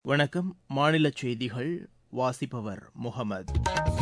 வணக்கம் மாநில செய்திகள் வாசிப்பவர் முகமது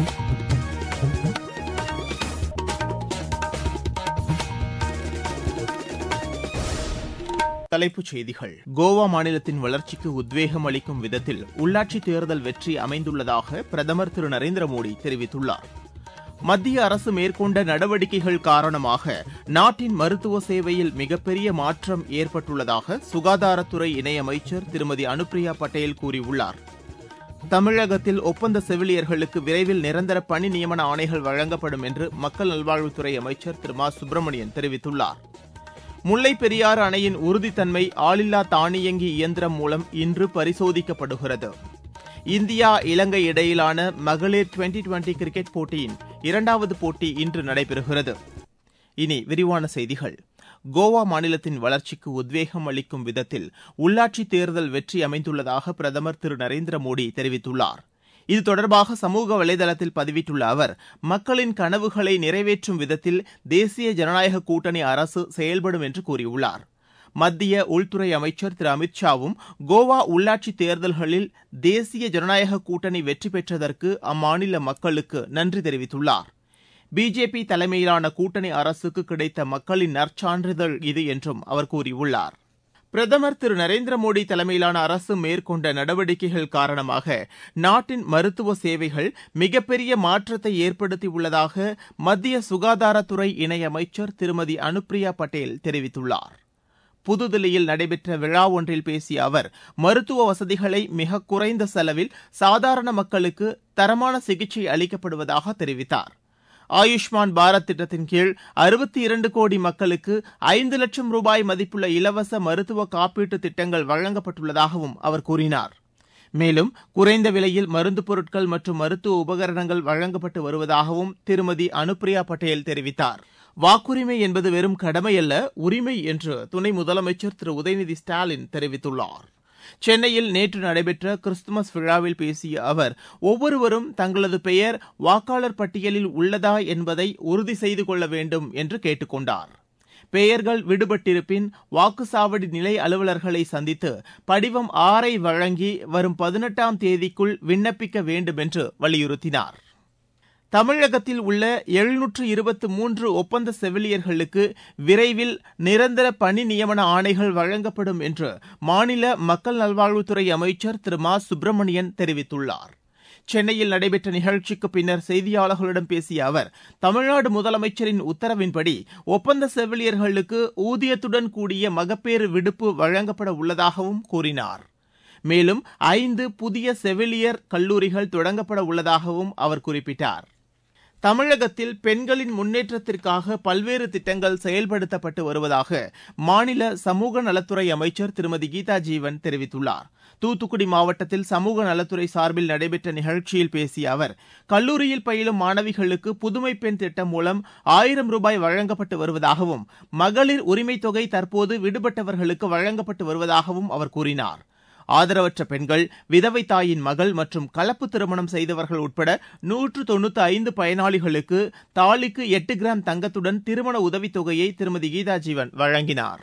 தலைப்புச் செய்திகள் கோவா மாநிலத்தின் வளர்ச்சிக்கு உத்வேகம் அளிக்கும் விதத்தில் உள்ளாட்சித் தேர்தல் வெற்றி அமைந்துள்ளதாக பிரதமர் திரு நரேந்திர மோடி தெரிவித்துள்ளார் மத்திய அரசு மேற்கொண்ட நடவடிக்கைகள் காரணமாக நாட்டின் மருத்துவ சேவையில் மிகப்பெரிய மாற்றம் ஏற்பட்டுள்ளதாக சுகாதாரத்துறை இணையமைச்சர் திருமதி அனுப்பிரியா பட்டேல் கூறியுள்ளார் தமிழகத்தில் ஒப்பந்த செவிலியர்களுக்கு விரைவில் நிரந்தர பணி நியமன ஆணைகள் வழங்கப்படும் என்று மக்கள் நல்வாழ்வுத்துறை அமைச்சர் திரு மா சுப்பிரமணியன் தெரிவித்துள்ளார் முல்லைப் பெரியாறு அணையின் உறுதித்தன்மை ஆளில்லா தானியங்கி இயந்திரம் மூலம் இன்று பரிசோதிக்கப்படுகிறது இந்தியா இலங்கை இடையிலான மகளிர் டுவெண்டி டுவெண்டி கிரிக்கெட் போட்டியின் இரண்டாவது போட்டி இன்று நடைபெறுகிறது இனி விரிவான செய்திகள் கோவா மாநிலத்தின் வளர்ச்சிக்கு உத்வேகம் அளிக்கும் விதத்தில் உள்ளாட்சித் தேர்தல் வெற்றி அமைந்துள்ளதாக பிரதமர் திரு நரேந்திர மோடி தெரிவித்துள்ளார் இது தொடர்பாக சமூக வலைதளத்தில் பதிவிட்டுள்ள அவர் மக்களின் கனவுகளை நிறைவேற்றும் விதத்தில் தேசிய ஜனநாயக கூட்டணி அரசு செயல்படும் என்று கூறியுள்ளார் மத்திய உள்துறை அமைச்சர் திரு அமித் ஷாவும் கோவா உள்ளாட்சி தேர்தல்களில் தேசிய ஜனநாயக கூட்டணி வெற்றி பெற்றதற்கு அம்மாநில மக்களுக்கு நன்றி தெரிவித்துள்ளார் பிஜேபி தலைமையிலான கூட்டணி அரசுக்கு கிடைத்த மக்களின் நற்சான்றிதழ் இது என்றும் அவர் கூறியுள்ளார் பிரதமர் திரு நரேந்திர மோடி தலைமையிலான அரசு மேற்கொண்ட நடவடிக்கைகள் காரணமாக நாட்டின் மருத்துவ சேவைகள் மிகப்பெரிய மாற்றத்தை ஏற்படுத்தியுள்ளதாக மத்திய சுகாதாரத்துறை இணையமைச்சர் திருமதி அனுப்பிரியா பட்டேல் தெரிவித்துள்ளார் புதுதில்லியில் நடைபெற்ற விழா ஒன்றில் பேசிய அவர் மருத்துவ வசதிகளை மிக குறைந்த செலவில் சாதாரண மக்களுக்கு தரமான சிகிச்சை அளிக்கப்படுவதாக தெரிவித்தார் ஆயுஷ்மான் பாரத் திட்டத்தின் கீழ் அறுபத்தி இரண்டு கோடி மக்களுக்கு ஐந்து லட்சம் ரூபாய் மதிப்புள்ள இலவச மருத்துவ காப்பீட்டு திட்டங்கள் வழங்கப்பட்டுள்ளதாகவும் அவர் கூறினார் மேலும் குறைந்த விலையில் மருந்து பொருட்கள் மற்றும் மருத்துவ உபகரணங்கள் வழங்கப்பட்டு வருவதாகவும் திருமதி அனுப்பிரியா பட்டேல் தெரிவித்தார் வாக்குரிமை என்பது வெறும் கடமையல்ல உரிமை என்று துணை முதலமைச்சர் திரு உதயநிதி ஸ்டாலின் தெரிவித்துள்ளார் சென்னையில் நேற்று நடைபெற்ற கிறிஸ்துமஸ் விழாவில் பேசிய அவர் ஒவ்வொருவரும் தங்களது பெயர் வாக்காளர் பட்டியலில் உள்ளதா என்பதை உறுதி செய்து கொள்ள வேண்டும் என்று கேட்டுக் கொண்டார் பெயர்கள் விடுபட்டிருப்பின் வாக்குச்சாவடி நிலை அலுவலர்களை சந்தித்து படிவம் ஆறை வழங்கி வரும் பதினெட்டாம் தேதிக்குள் விண்ணப்பிக்க வேண்டும் என்று வலியுறுத்தினார் தமிழகத்தில் உள்ள எழுநூற்று இருபத்து மூன்று ஒப்பந்த செவிலியர்களுக்கு விரைவில் நிரந்தர பணி நியமன ஆணைகள் வழங்கப்படும் என்று மாநில மக்கள் நல்வாழ்வுத்துறை அமைச்சர் திரு மா சுப்பிரமணியன் தெரிவித்துள்ளார் சென்னையில் நடைபெற்ற நிகழ்ச்சிக்கு பின்னர் செய்தியாளர்களிடம் பேசிய அவர் தமிழ்நாடு முதலமைச்சரின் உத்தரவின்படி ஒப்பந்த செவிலியர்களுக்கு ஊதியத்துடன் கூடிய மகப்பேறு விடுப்பு வழங்கப்பட உள்ளதாகவும் கூறினார் மேலும் ஐந்து புதிய செவிலியர் கல்லூரிகள் தொடங்கப்பட உள்ளதாகவும் அவர் குறிப்பிட்டார் தமிழகத்தில் பெண்களின் முன்னேற்றத்திற்காக பல்வேறு திட்டங்கள் செயல்படுத்தப்பட்டு வருவதாக மாநில சமூக நலத்துறை அமைச்சர் திருமதி கீதா ஜீவன் தெரிவித்துள்ளார் தூத்துக்குடி மாவட்டத்தில் சமூக நலத்துறை சார்பில் நடைபெற்ற நிகழ்ச்சியில் பேசிய அவர் கல்லூரியில் பயிலும் மாணவிகளுக்கு புதுமை பெண் திட்டம் மூலம் ஆயிரம் ரூபாய் வழங்கப்பட்டு வருவதாகவும் மகளிர் உரிமைத் தொகை தற்போது விடுபட்டவர்களுக்கு வழங்கப்பட்டு வருவதாகவும் அவர் கூறினார் ஆதரவற்ற பெண்கள் விதவை தாயின் மகள் மற்றும் கலப்பு திருமணம் செய்தவர்கள் உட்பட நூற்று தொண்ணூத்தி ஐந்து பயனாளிகளுக்கு தாலிக்கு எட்டு கிராம் தங்கத்துடன் திருமண உதவித் தொகையை திருமதி கீதா ஜீவன் வழங்கினார்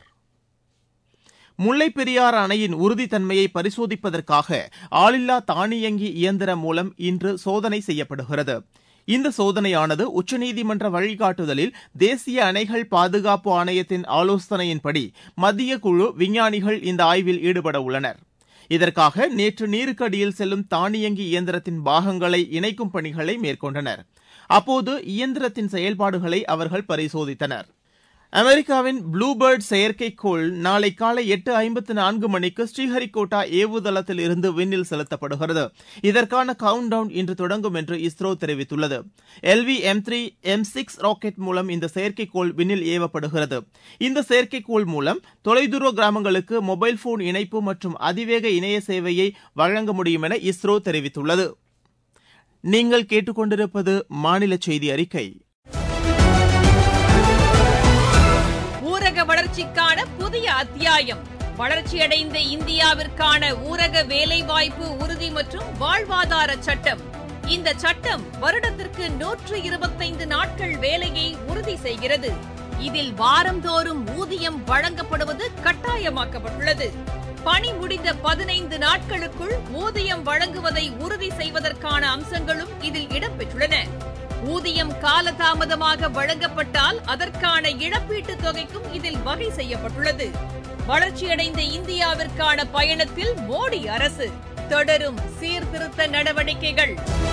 முல்லைப் பெரியாறு அணையின் உறுதித்தன்மையை பரிசோதிப்பதற்காக ஆளில்லா தானியங்கி இயந்திரம் மூலம் இன்று சோதனை செய்யப்படுகிறது இந்த சோதனையானது உச்சநீதிமன்ற வழிகாட்டுதலில் தேசிய அணைகள் பாதுகாப்பு ஆணையத்தின் ஆலோசனையின்படி மத்திய குழு விஞ்ஞானிகள் இந்த ஆய்வில் ஈடுபட உள்ளனர் இதற்காக நேற்று நீருக்கடியில் செல்லும் தானியங்கி இயந்திரத்தின் பாகங்களை இணைக்கும் பணிகளை மேற்கொண்டனர் அப்போது இயந்திரத்தின் செயல்பாடுகளை அவர்கள் பரிசோதித்தனர் அமெரிக்காவின் ப்ளூபேர்ட் செயற்கைக்கோள் நாளை காலை எட்டு ஐம்பத்து நான்கு மணிக்கு ஸ்ரீஹரிகோட்டா ஏவுதளத்தில் இருந்து விண்ணில் செலுத்தப்படுகிறது இதற்கான கவுண்ட் டவுன் இன்று தொடங்கும் என்று இஸ்ரோ தெரிவித்துள்ளது L V M three M six rocket மூலம் இந்த செயற்கைக்கோள் விண்ணில் ஏவப்படுகிறது இந்த செயற்கைக்கோள் மூலம் தொலைதூர கிராமங்களுக்கு மொபைல் போன் இணைப்பு மற்றும் அதிவேக இணைய சேவையை வழங்க முடியும் என இஸ்ரோ தெரிவித்துள்ளது நீங்கள் கேட்டுக்கொண்டிருப்பது மாநில செய்தி அறிக்கை ஊரக வளர்ச்சிக்கான புதிய அத்தியாயம் வளர்ச்சியடைந்த இந்தியாவிற்கான ஊரக வேலைவாய்ப்பு உறுதி மற்றும் வாழ்வாதார சட்டம் இந்த சட்டம் வருடத்திற்கு நூற்று இருபத்தைந்து நாட்கள் வேலையை உறுதி செய்கிறது இதில் வாரந்தோறும் ஊதியம் வழங்கப்படுவது கட்டாயமாக்கப்பட்டுள்ளது பணி முடிந்த பதினைந்து நாட்களுக்குள் ஊதியம் வழங்குவதை உறுதி செய்வதற்கான அம்சங்களும் இதில் இடம்பெற்றுள்ளன ஊதியம் காலதாமதமாக வழங்கப்பட்டால் அதற்கான இழப்பீட்டுத் தொகைக்கும் இதில் வகை செய்யப்பட்டுள்ளது வளர்ச்சியடைந்த இந்தியாவிற்கான பயணத்தில் மோடி அரசு தொடரும் சீர்திருத்த நடவடிக்கைகள்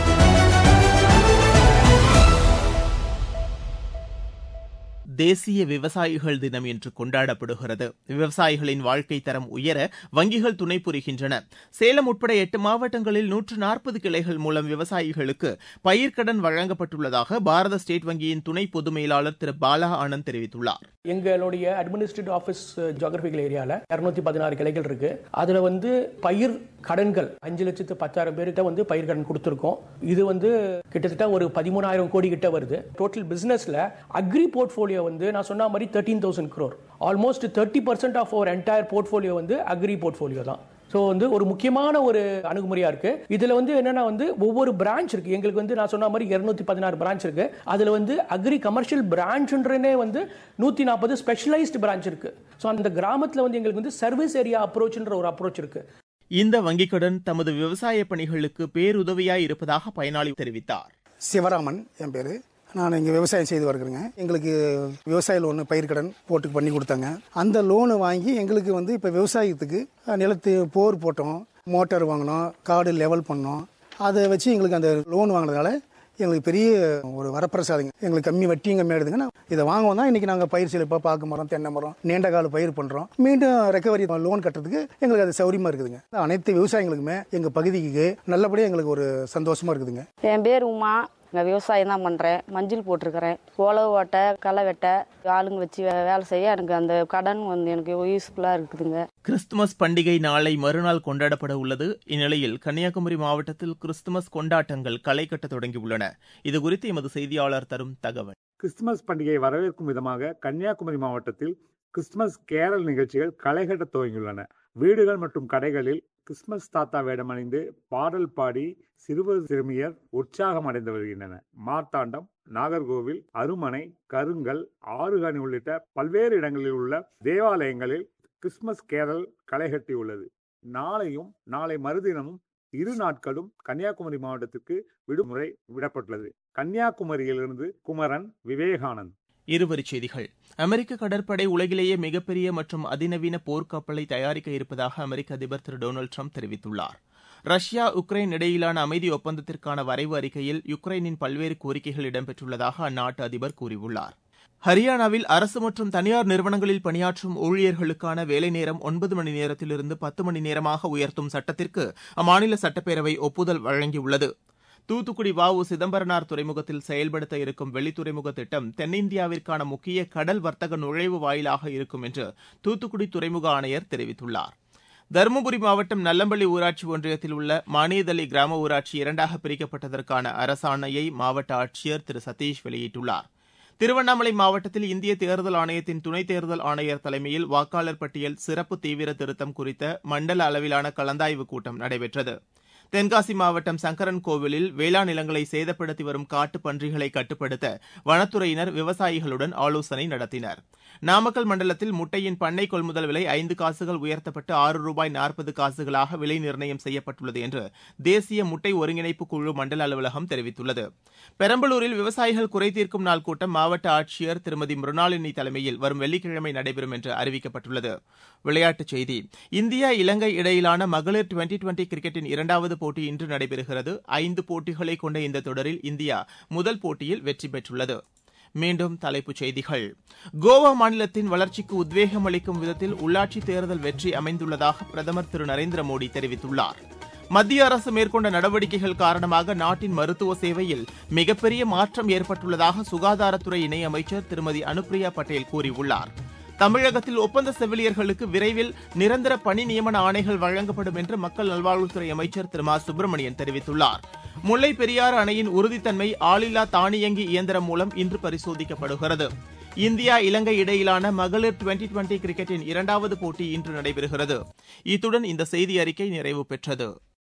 தேசிய விவசாயிகள் தினம் இன்று கொண்டாடப்படுகிறது விவசாயிகளின் வாழ்க்கை தரம் உயர வங்கிகள் துணை புரிகின்றன சேலம் உட்பட எட்டு மாவட்டங்களில் நூற்று நாற்பது கிளைகள் மூலம் விவசாயிகளுக்கு பயிர்க்கடன் வழங்கப்பட்டுள்ளதாக பாரத ஸ்டேட் வங்கியின் துணை பொது மேலாளர் திரு பாலா ஆனந்த் தெரிவித்துள்ளார் எங்களுடைய அட்மினிஸ்ட்ரேட்டிவ் ஆஃபீஸ் ஜியோகிராபிக்கல் ஏரியாவில் இரநூத்தி பதினாறு கிளைகள் இருக்கு அதுல வந்து பயிர் கடன்கள் அஞ்சு லட்சத்து பத்தாயிரம் பேர்கிட்ட வந்து பயிர் கடன் கொடுத்துருக்கோம் இது வந்து கிட்டத்தட்ட ஒரு பதிமூணாயிரம் கோடி கிட்ட வருது டோட்டல் பிசினஸ்ல அக்ரி போர்ட்ஃபோலியோ வந்து நான் சொன்ன மாதிரி thirteen thousand crore almost thirty percent of அவர் என்டையர் போர்ட்ஃபோலியோ வந்து அக்ரி போர்ட்ஃபோலியோ தான் ஸோ வந்து ஒரு முக்கியமான ஒரு அணுகுமுறையா இருக்கு இதுல வந்து என்னன்னா வந்து ஒவ்வொரு பிரான்ச் இருக்கு எங்களுக்கு வந்து நான் சொன்ன மாதிரி இருநூத்தி பதினாறு பிரான்ச் இருக்கு அதுல வந்து அக்ரி கமர்ஷியல் பிரான்ச்ன்றனே வந்து நூத்தி நாற்பது ஸ்பெஷலைஸ்டு பிரான்ச் இருக்கு ஸோ அந்த கிராமத்துல வந்து எங்களுக்கு வந்து சர்வீஸ் ஏரியா அப்ரோச்ன்ற ஒரு அப்ரோச் இருக்கு இந்த வங்கிக் கடன் தமது விவசாய பணிகளுக்கு பேருதவியாய் இருப்பதாக பயனாளி தெரிவித்தார் சிவராமன் என் பேர் நான் இங்கே விவசாயம் செய்து வருகிறேங்க எங்களுக்கு விவசாய லோனு பயிர்க்கடன் போட்டு பண்ணி கொடுத்தாங்க அந்த லோனை வாங்கி எங்களுக்கு வந்து இப்போ விவசாயத்துக்கு அஹ், நிலத்து போர் போட்டோம் மோட்டார் வாங்கினோம் காடு லெவல் பண்ணோம் அதை வச்சு எங்களுக்கு அந்த லோன் வாங்கினதுனால எங்களுக்கு பெரிய ஒரு வரப்பிரசாதங்க எங்களுக்கு கம்மி வட்டியும் கம்மியாடுதுங்க நான் இதை வாங்குவோம் தான் இன்றைக்கி நாங்கள் பயிர் செழிப்பாக பார்க்க மரம் தென்னை மரம் நீண்ட கால பயிர் பண்ணுறோம் மீண்டும் ரெக்கவரி லோன் கட்டுறதுக்கு எங்களுக்கு அது சௌரியமாக இருக்குதுங்க அனைத்து விவசாயிகளுக்குமே எங்கள் பகுதிக்கு நல்லபடியாக எங்களுக்கு ஒரு சந்தோஷமாக இருக்குதுங்க என் பேர் உமா நான் விவசாயம் தான் பண்ணுறேன் மஞ்சள் போட்டிருக்கிறேன் உழவு ஓட்ட களை வெட்ட ஆளுங்க வச்சு வே- வேலை செய்ய எனக்கு அந்த கடன் வந்து எனக்கு யூஸ்ஃபுல்லாக இருக்குதுங்க கிறிஸ்துமஸ் பண்டிகை நாளை மறுநாள் கொண்டாடப்பட உள்ளது இந்நிலையில் கன்னியாகுமரி மாவட்டத்தில் கிறிஸ்துமஸ் கொண்டாட்டங்கள் களை கட்ட தொடங்கியுள்ளன இதுகுறித்து எமது செய்தியாளர் தரும் தகவல் கிறிஸ்துமஸ் பண்டிகையை வரவேற்கும் விதமாக கன்னியாகுமரி மாவட்டத்தில் கிறிஸ்துமஸ் கேரல் நிகழ்ச்சிகள் களைகட்ட துவங்கியுள்ளன வீடுகள் மற்றும் கடைகளில் கிறிஸ்துமஸ் தாத்தா வேடமணிந்து பாடல் பாடி சிறுவர் சிறுமியர் உற்சாகம் அடைந்து வருகின்றனர் மார்த்தாண்டம் நாகர்கோவில் அருமனை கருங்கல் ஆறுகாணி உள்ளிட்ட பல்வேறு இடங்களில் உள்ள தேவாலயங்களில் கிறிஸ்துமஸ் கேரல் களைகட்டியுள்ளது நாளையும் நாளை மறுதினமும் இரு நாட்களும் கன்னியாகுமரி மாவட்டத்திற்கு விடுமுறை விடப்பட்டுள்ளது கன்னியாகுமரியிலிருந்து குமரன் விவேகானந்த் இருவரிச் செய்திகள் அமெரிக்க கடற்படை உலகிலேயே மிகப்பெரிய மற்றும் அதிநவீன போர்க்கப்பலை தயாரிக்க இருப்பதாக அமெரிக்க அதிபர் திரு டொனால்டு ட்ரம்ப் தெரிவித்துள்ளார் ரஷ்யா உக்ரைன் இடையிலான அமைதி ஒப்பந்தத்திற்கான வரைவு அறிக்கையில் யுக்ரைனின் பல்வேறு கோரிக்கைகள் இடம்பெற்றுள்ளதாக அந்நாட்டு அதிபர் கூறியுள்ளார் ஹரியானாவில் அரசு மற்றும் தனியார் நிறுவனங்களில் பணியாற்றும் ஊழியர்களுக்கான வேலை நேரம் ஒன்பது மணி நேரத்திலிருந்து பத்து மணி நேரமாக உயர்த்தும் சட்டத்திற்கு அம்மாநில சட்டப்பேரவை ஒப்புதல் வழங்கியுள்ளது தூத்துக்குடி வாவு சிதம்பரனார் துறைமுகத்தில் செயல்படுத்த இருக்கும் வெளித்துறைமுக திட்டம் தென்னிந்தியாவிற்கான முக்கிய கடல் வர்த்தக நுழைவு வாயிலாக இருக்கும் என்று தூத்துக்குடி துறைமுக ஆணையர் தெரிவித்துள்ளார் தருமபுரி மாவட்டம் நல்லம்பள்ளி ஊராட்சி ஒன்றியத்தில் உள்ள மானியதள்ளி கிராம ஊராட்சி இரண்டாக பிரிக்கப்பட்டதற்கான அரசாணையை மாவட்ட ஆட்சியர் திரு சதீஷ் வெளியிட்டுள்ளார் திருவண்ணாமலை மாவட்டத்தில் இந்திய தேர்தல் ஆணையத்தின் துணைத் தேர்தல் ஆணையர் தலைமையில் வாக்காளர் பட்டியல் சிறப்பு தீவிர திருத்தம் குறித்த மண்டல அளவிலான கலந்தாய்வு கூட்டம் நடைபெற்றது தென்காசி மாவட்டம் சங்கரன் கோவிலில் வேளாண் நிலங்களை சேதப்படுத்தி வரும் காட்டுப் பன்றிகளை கட்டுப்படுத்த வனத்துறையினர் விவசாயிகளுடன் ஆலோசனை நடத்தினர் நாமக்கல் மண்டலத்தில் முட்டையின் பண்ணை கொள்முதல் விலை ஐந்து காசுகள் உயர்த்தப்பட்டு ஆறு ரூபாய் நாற்பது காசுகளாக விலை நிர்ணயம் செய்யப்பட்டுள்ளது என்று தேசிய முட்டை ஒருங்கிணைப்பு குழு மண்டல அலுவலகம் தெரிவித்துள்ளது பெரம்பலூரில் விவசாயிகள் குறை தீர்க்கும் நாள் கூட்டம் மாவட்ட ஆட்சியர் திருமதி மிருணாளினி தலைமையில் வரும் வெள்ளிக்கிழமை நடைபெறும் என்று அறிவிக்கப்பட்டுள்ளது விளையாட்டுச் செய்தி இந்தியா இலங்கை இடையிலான மகளிர் டுவெண்டி டுவெண்டி கிரிக்கெட்டின் இரண்டாவது போட்டி இன்று நடைபெறுகிறது ஐந்து போட்டிகளை கொண்ட இந்த தொடரில் இந்தியா முதல் போட்டியில் வெற்றி பெற்றுள்ளது மீண்டும் தலைப்புச் செய்திகள் கோவா மாநிலத்தின் வளர்ச்சிக்கு உத்வேகம் அளிக்கும் விதத்தில் உள்ளாட்சி தேர்தல் வெற்றி அமைந்துள்ளதாக பிரதமர் திரு நரேந்திர மோடி தெரிவித்துள்ளார் மத்திய அரசு மேற்கொண்ட நடவடிக்கைகள் காரணமாக நாட்டின் மருத்துவ சேவையில் மிகப்பெரிய மாற்றம் ஏற்பட்டுள்ளதாக சுகாதாரத்துறை இணையமைச்சர் திருமதி அனுப்பிரியா பட்டேல் கூறியுள்ளார் தமிழகத்தில் ஒப்பந்த செவிலியர்களுக்கு விரைவில் நிரந்தர பணி நியமன ஆணைகள் வழங்கப்படும் என்று மக்கள் நல்வாழ்வுத்துறை அமைச்சர் திரு மா சுப்பிரமணியன் தெரிவித்துள்ளார் முல்லை பெரியாறு அணையின் உறுதித்தன்மை ஆளில்லா தானியங்கி இயந்திரம் மூலம் இன்று பரிசோதிக்கப்படுகிறது இந்தியா இலங்கை இடையிலான மகளிர் டுவெண்டி டுவெண்டி கிரிக்கெட்டின் இரண்டாவது போட்டி இன்று நடைபெறுகிறது இத்துடன் இந்த செய்தி அறிக்கை நிறைவு பெற்றது